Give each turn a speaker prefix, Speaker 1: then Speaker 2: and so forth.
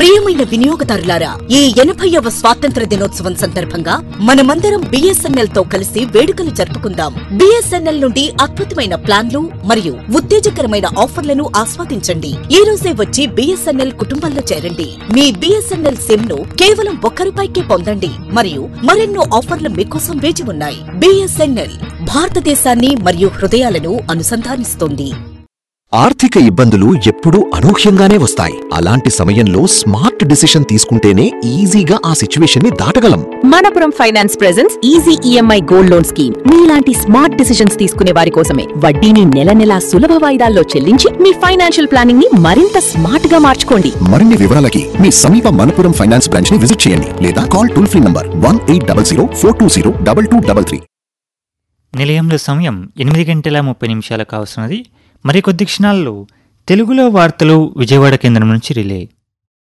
Speaker 1: ప్రియమైన వినియోగదారులారా ఈ ఎనభైవ స్వాతంత్ర దినోత్సవం సందర్భంగా మనమందరం బిఎస్ఎన్ఎల్ తో కలిసి వేడుకలు జరుపుకుందాం బిఎస్ఎన్ఎల్ నుండి అద్భుతమైన ప్లాన్లు మరియు ఉత్తేజకరమైన ఆఫర్లను ఆస్వాదించండి ఈ రోజే వచ్చి బిఎస్ఎన్ఎల్ కుటుంబంలో చేరండి మీ బిఎస్ఎన్ఎల్ సిమ్ ను కేవలం ఒక్క రూపాయికే పొందండి మరియు మరెన్నో ఆఫర్లు మీకోసం వేచి ఉన్నాయి బిఎస్ఎన్ఎల్ భారతదేశాన్ని మరియు హృదయాలను అనుసంధానిస్తోంది
Speaker 2: ఆర్థిక ఇబ్బందులు ఎప్పుడూ అనూహ్యంగానే వస్తాయి అలాంటి సమయంలో స్మార్ట్ డిసిషన్ తీసుకుంటేనే ఈజీగా ఆ సిచ్యువేషన్ ని దాటగలం
Speaker 3: Manappuram finance presence easy EMI gold loan scheme మీలాంటి స్మార్ట్ డిసిషన్స్ తీసుకునే వారి కోసమే వడ్డీని నెల నెలా సులభ వాయిదాల్లో చెల్లించి మీ ఫైనాన్షియల్ ప్లానింగ్ ని మరింత స్మార్ట్ గా మార్చుకోండి
Speaker 2: మరిన్ని వివరాలకి మీ సమీప మనపురం ఫైనాన్స్ బ్రాంచ్ ని విజిట్ చేయండి లేదా call toll free number one eight double zero four two zero double two double three
Speaker 4: నిలయంలో సమయం ఎనిమిది గంటల ముప్పై నిమిషాలకు కావస్తున్నది మరికొద్ది క్షణాల్లో తెలుగులో వార్తలు విజయవాడ కేంద్రం నుంచి రిలే